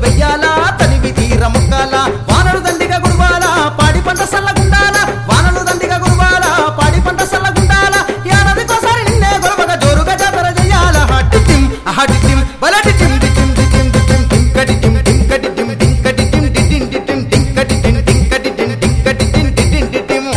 వెయ్యాల తనివి తీర ముక్కాల వానలు దండిగా గురువాల పాడి పంట సల్లగుండాల వానలు దండిగా గురువాల పాడి పంట సల్లగుండాల ఏడాదికోసారి నిన్నే గొడవగా జోరుగా జాతర చెయ్యాల హట్టి టిమ్ హట్టి టిమ్ బలటి టిమ్ టిమ్ టిమ్ టిమ్ టింకటి టిమ్ టింకటి టిమ్ టింకటి టిమ్ టిటిం టిటిం టింకటి టిమ్ టింకటి టిమ్ టింకటి టిమ్ టిటిం టిటిం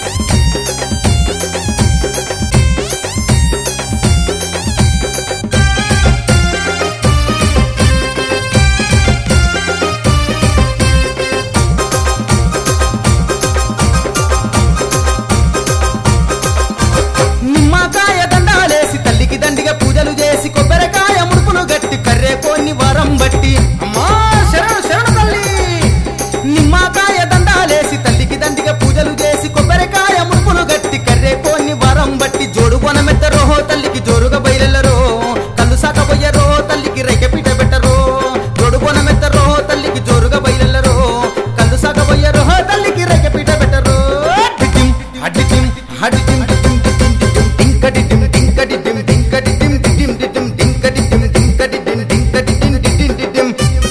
నిమ్మకాయ దండాలేసి తల్లికి దండిగా పూజలు చేసి కొబ్బరికాయ ముడుపులు గట్టి కర్రే కొన్ని వరం బట్టి అమ్మా శరణు శరణు తల్లి నిమ్మకాయ దండాలేసి తల్లికి దండిగా పూజలు చేసి కొబ్బరికాయ ముడుపులు గట్టి కర్రే కొన్ని వరం బట్టి జోడు కొనమెత్తరో తల్లికి జోరుగా బయలెల్లరో కళ్ళు సాకపోయ్యరో తల్లికి రైకెపిట పెట్టరో జోడు కొనమెత్తరో తల్లికి జోరుగా బయలెల్లరో కళ్ళు సాకపోయ్యరో తల్లికి రైకెపిట పెట్టరో టిటిం హడిటిం హడిటిం టిటిం టిటిం టిటిం టింకటి టిం టింకటి టిం టింకటి టిం టిటిం టిటిం టింకటి టిం టింకటి టిం టింకటి టిం టిటిం టిటిం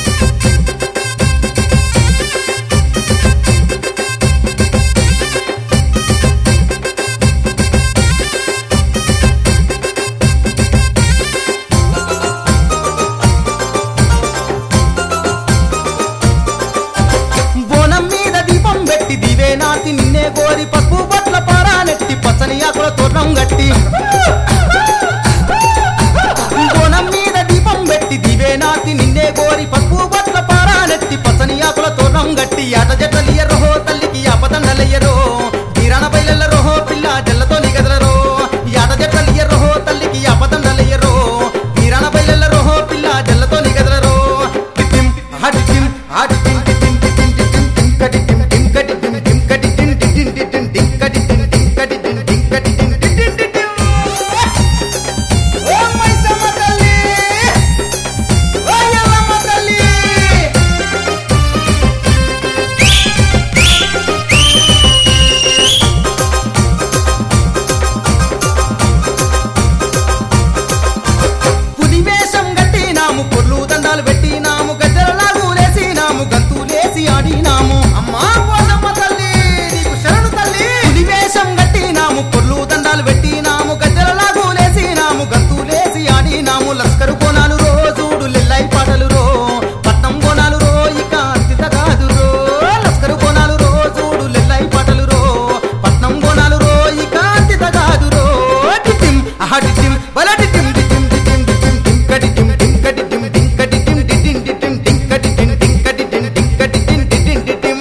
బోనం మీద దీపం పెట్టి దివే నాటి నిన్నే గోరి పసుపు బట్ల పారానెట్టి పచ్చని ఆకుల తోటం గట్టి బోనం మీద దీపం పెట్టి దివే నాటి నిన్నే గోరి పసుపు బట్ల పారానెట్టి పచ్చని ఆకుల తోటం గట్టి ఆట జట్టలియరో తల్లికి ఆపదండలయ్యరో తీరాన బయలెల్లరో పిల్ల జల్లతో నిగదలరో ఆట జట్టలియరో తల్లికి ఆపదండలయ్యరో తీరాన బయలెల్లరో పిల్ల జల్లతో నిగదలరో టిటిం హటిటిం హటిటిం టిటిం టిటిం టిటిం టింకటిటిం టింకటిటిం టింకటిటిం టిటిం టిటిం టింకటిటిం టింకటిటిం టింకటిటిం టిటిం టిటిం ఓ మైసమ్మ తల్లి ఓ ఎల్లమ్మ తల్లి పులివేషం గట్టినాము పొర్లు దండాలు పెట్టినాము గజ్జలలాగులేసినాము గంతులేసి ఆడినాము అమ్మా పోసమ్మ తల్లి నీకు శరణు తల్లి పులివేషం గట్టినాము పొర్లు దండాలు పెట్టినాము గజ్జలలాగులేసినాము గంతులేసి ఆడినాము లస్కరు కోనాలు రోజుడు లిల్లై పాటలు రో పట్నం కోనాలు రో ఇక అంతిత కాదు రో లస్కరు కోనాలు రోజుడు లిల్లై పాటలు రో పట్నం కోనాలు రో ఇక అంతిత కాదు రో టిటిం అహటిటిం బలటిటిం టిటిం టిటిం టిటిం టింకటిటిం టింకటిటిం టింకటిటిం టిటిం టిటిం టింకటిటిం టింకటిటిం టింకటిటిం టిటిం టిటిం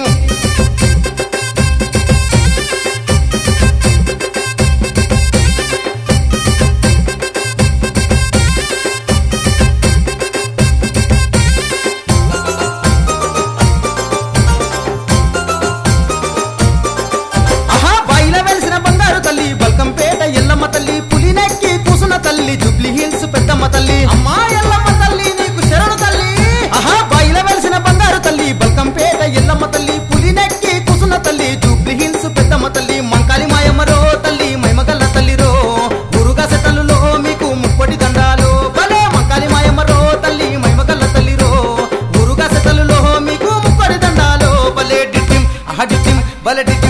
ఆహా బయల వెలిసిన బంగారు తల్లి బల్కంపేట ఎల్లమ్మ తల్లి పులినెక్కి కూసున తల్లి జుబ్లీ హిల్స్ పెద్దమ్మ తల్లి అమ్మా ఎల్లమ్మ తల్లి నీకు శరణు తల్లి ఆహా బయల వెలిసిన బంగారు తల్లి బల్కంపేట ఎల్లమ్మ తల్లి పులినెక్కి కూసున తల్లి జుబ్లీ హిల్స్ పెద్దమ్మ తల్లి మంకాలి మాయమ్మరో తల్లి మైమగల్ల తల్లిరో గురుగా సెటలులో మీకు ముప్పటి దండాలు భలే మంకాలి మాయమ్మరో తల్లి మైమగల్ల తల్లిరో గురుగా సెటలులో మీకు ముప్పటి దండాలు భలే డిటిం అహ డిటిం భలే డిటిం